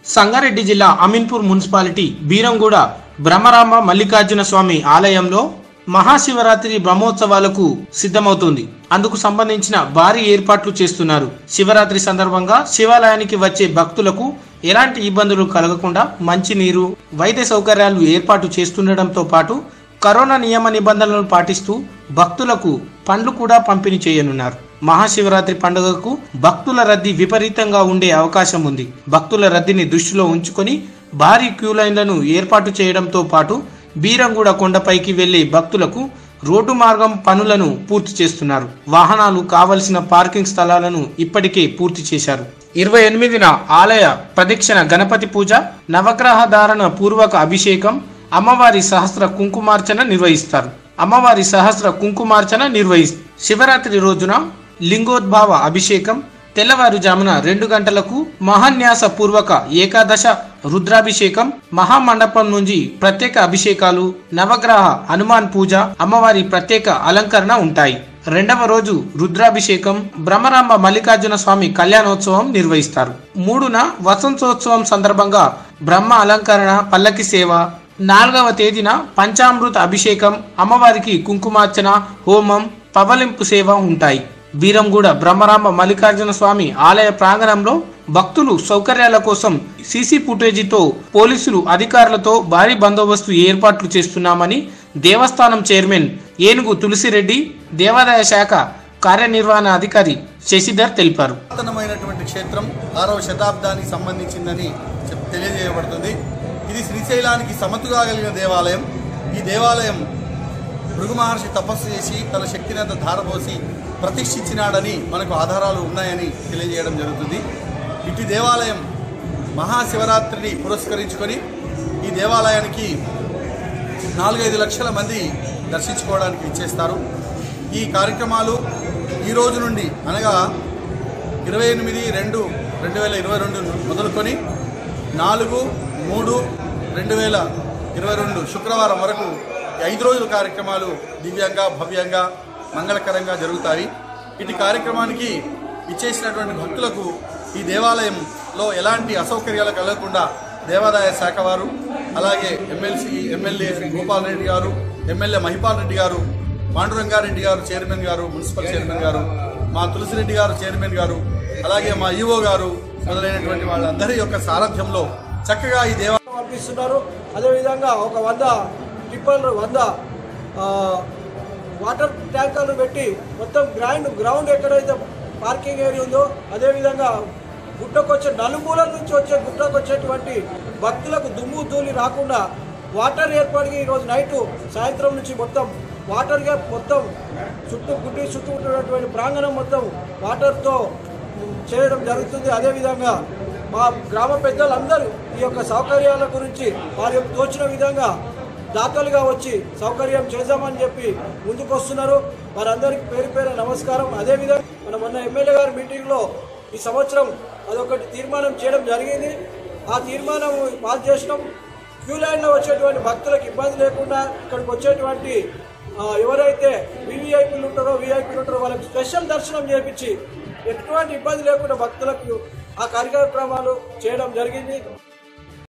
సంగారెడ్డి జిల్లా అమీన్పూర్ మున్సిపాలిటీ బీరంగూడ బ్రహ్మరాంబ మల్లికార్జున స్వామి ఆలయంలో మహాశివరాత్రి బ్రహ్మోత్సవాలకు సిద్ధమవుతుంది అందుకు సంబంధించిన భారీ ఏర్పాట్లు చేస్తున్నారు శివరాత్రి సందర్భంగా శివాలయానికి వచ్చే భక్తులకు ఎలాంటి ఇబ్బందులు కలగకుండా మంచినీరు వైద్య సౌకర్యాలు ఏర్పాటు చేస్తుండటంతో పాటు కరోనా నియమ నిబంధనలను పాటిస్తూ భక్తులకు పండ్లు కూడా పంపిణీ చేయనున్నారు మహాశివరాత్రి పండుగకు భక్తుల రద్దీ విపరీతంగా ఉండే అవకాశం ఉంది భక్తుల రద్దీని దృష్టిలో ఉంచుకొని భారీ క్యూ లైన్లను ఏర్పాటు చేయడంతో పాటు బీరంగూడ కొండపైకి వెళ్లే భక్తులకు రోడ్డు మార్గం పనులను పూర్తి చేస్తున్నారు వాహనాలు కావలసిన పార్కింగ్ స్థలాలను ఇప్పటికే పూర్తి చేశారు ఇరవై ఎనిమిదిన ఆలయ ప్రదక్షిణ గణపతి పూజ నవగ్రహ ధారణ పూర్వక అభిషేకం అమ్మవారి సహస్ర కుంకుమార్చన నిర్వహిస్తారు అమ్మవారి సహస్ర కుంకుమార్చన నిర్వహి శివరాత్రి రోజున లింగోద్భావ అభిషేకం తెల్లవారుజామున రెండు గంటలకు మహాన్యాస పూర్వక ఏకాదశ రుద్రాభిషేకం మహామండపం నుంచి ప్రత్యేక అభిషేకాలు నవగ్రహ హనుమాన్ పూజ అమ్మవారి ప్రత్యేక అలంకరణ ఉంటాయి రెండవ రోజు రుద్రాభిషేకం బ్రహ్మరాంబ మల్లికార్జున స్వామి కళ్యాణోత్సవం నిర్వహిస్తారు మూడున వసంతోత్సవం సందర్భంగా బ్రహ్మ అలంకరణ పల్లకి సేవ నాలుగవ తేదీన పంచామృత అభిషేకం అమ్మవారికి కుంకుమార్చన హోమం పవలింపు సేవ ఉంటాయి బీరంగూడ బ్రహ్మరాంబ మల్లికార్జున స్వామి ఆలయ ప్రాంగణంలో భక్తులు సౌకర్యాల కోసం సీసీ ఫుటేజీతో పోలీసులు అధికారులతో భారీ బందోబస్తు ఏర్పాట్లు చేస్తున్నామని దేవస్థానం చైర్మన్ ఏనుగు తులసిరెడ్డి దేవాదాయ శాఖ కార్యనిర్వహణ అధికారి శశిధర్ తెలిపారు పురాతనమైనటువంటి క్షేత్రం ఆరవ శతాబ్దానికి సంబంధించిందని చెప్ తెలియజేయబడుతుంది ఇది శ్రీశైలానికి సమతుగా కలిగిన దేవాలయం ఈ దేవాలయం భృగు మహర్షి తపస్సు చేసి తన శక్తినంత ధారపోసి ప్రతిష్ఠించినాడని మనకు ఆధారాలు ఉన్నాయని తెలియజేయడం జరుగుతుంది ఇటు దేవాలయం మహాశివరాత్రిని పురస్కరించుకొని ఈ దేవాలయానికి నాలుగైదు లక్షల మంది దర్శించుకోవడానికి ఇచ్చేస్తారు ఈ కార్యక్రమాలు ఈ రోజు నుండి అనగా ఇరవై ఎనిమిది రెండు రెండు వేల ఇరవై రెండు మొదలుకొని నాలుగు మూడు రెండు వేల ఇరవై రెండు శుక్రవారం వరకు ఈ ఐదు రోజుల కార్యక్రమాలు దివ్యంగా భవ్యంగా మంగళకరంగా జరుగుతాయి ఇటు కార్యక్రమానికి ఇచ్చేసినటువంటి భక్తులకు ఈ దేవాలయంలో ఎలాంటి అసౌకర్యాలు కలగకుండా దేవాదాయ శాఖ వారు అలాగే ఎమ్మెల్సీ ఎమ్మెల్యే గోపాల్ రెడ్డి గారు ఎమ్మెల్యే మహిపాల్ రెడ్డి గారు పాండురంగారెడ్డి గారు చైర్మన్ గారు మున్సిపల్ చైర్మన్ గారు మా తులసిరెడ్డి గారు చైర్మన్ గారు అలాగే మా ఈఓ గారు మొదలైనటువంటి వాళ్ళందరి యొక్క సారథ్యంలో చక్కగా ఈ దేవ పంపిస్తున్నారు అదేవిధంగా ఒక వంద టిప్పర్లు వంద ఆ, వాటర్ ట్యాంకర్లు పెట్టి మొత్తం గ్రౌండ్ గ్రౌండ్ ఎక్కడైతే పార్కింగ్ ఏరియా ఉందో అదేవిధంగా గుట్టకొచ్చే నలుమూలల నుంచి వచ్చే గుట్టకు వచ్చేటువంటి భక్తులకు దుమ్ము ధూళి రాకుండా వాటర్ ఏర్పాటుకి ఈరోజు నైటు సాయంత్రం నుంచి మొత్తం వాటర్ గ్యాప్ మొత్తం చుట్టూ గుడ్డి చుట్టూ ఉన్నటువంటి ప్రాంగణం మొత్తం వాటర్తో చేయడం జరుగుతుంది అదేవిధంగా మా గ్రామ పెద్దలందరూ ఈ యొక్క సౌకర్యాల గురించి వారి యొక్క తోచిన విధంగా దాతలుగా వచ్చి సౌకర్యం చేద్దామని చెప్పి ముందుకు వస్తున్నారు వారందరికీ పేరు పేరు నమస్కారం అదేవిధంగా మన మొన్న ఎమ్మెల్యే గారి మీటింగ్లో ఈ సంవత్సరం అదొకటి తీర్మానం చేయడం జరిగింది ఆ తీర్మానం పాస్ చేసినాం క్యూ లైన్లో వచ్చేటువంటి భక్తులకు ఇబ్బంది లేకుండా ఇక్కడికి వచ్చేటువంటి ఆ, ఎవరైతే వివిఐపీలు ఉంటారో విఐపీలు ఉంటారో వాళ్ళకి స్పెషల్ దర్శనం చేపించి ఎటువంటి ఇబ్బంది లేకుండా భక్తులకు ఆ కార్యక్రమాలు చేయడం జరిగింది